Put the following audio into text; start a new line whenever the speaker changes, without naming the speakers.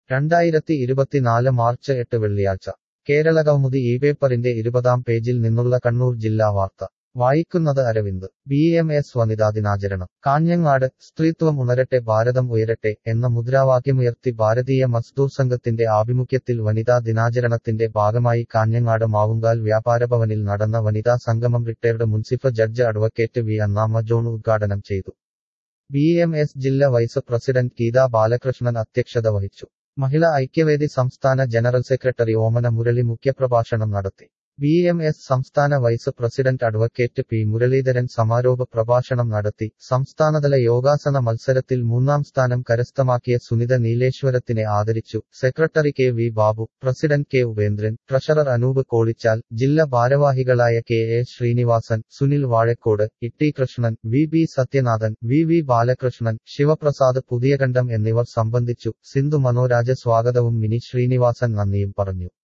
രണ്ടായിരത്തി ഇരുപത്തിനാല് മാർച്ച് എട്ട് വെള്ളിയാഴ്ച കേരളകൗമുദി ഈ പേപ്പറിന്റെ ഇരുപതാം പേജിൽ നിന്നുള്ള കണ്ണൂർ ജില്ലാ വാർത്ത വായിക്കുന്നത് അരവിന്ദ് ബി എം എസ് വനിതാ ദിനാചരണം കാഞ്ഞങ്ങാട് സ്ത്രീത്വം ഉണരട്ടെ ഭാരതം ഉയരട്ടെ എന്ന മുദ്രാവാക്യമുയർത്തി ഭാരതീയ മസ്ദൂർ സംഘത്തിന്റെ ആഭിമുഖ്യത്തിൽ വനിതാ ദിനാചരണത്തിന്റെ ഭാഗമായി കാഞ്ഞങ്ങാട് മാവുങ്കാൽ വ്യാപാരഭവനിൽ നടന്ന വനിതാ സംഗമം റിട്ടയർഡ് മുൻസിഫ് judge advocate V Annamma John ഉദ്ഘാടനം ചെയ്തു ബി എം എസ് ജില്ലാ വൈസ് പ്രസിഡന്റ് ഗീതാ ബാലകൃഷ്ണൻ അധ്യക്ഷത വഹിച്ചു മഹിളാ ഐക്യവേദി സംസ്ഥാന ജനറൽ സെക്രട്ടറി ഓമന മുരളി മുഖ്യപ്രഭാഷണം നടത്തി ബി എം എസ് സംസ്ഥാന vice president advocate P Muraleedharan സമാരോപ പ്രഭാഷണം നടത്തി സംസ്ഥാനതല യോഗാസന മത്സരത്തിൽ മൂന്നാം സ്ഥാനം കരസ്ഥമാക്കിയ സുനിത നീലേശ്വരത്തിനെ ആദരിച്ചു secretary K V Babu president K Upendran treasurer Anoop Kolichal ജില്ലാ ഭാരവാഹികളായ K A Srinivasan Sunil Vazhakkode Itty Krishnan V B Sathyanathan V V Balakrishnan Sivaprasad Puthiyakandam എന്നിവർ സംബന്ധിച്ചു സിന്ധു മനോരാജ സ്വാഗതവും മിനി ശ്രീനിവാസൻ നന്ദിയും പറഞ്ഞു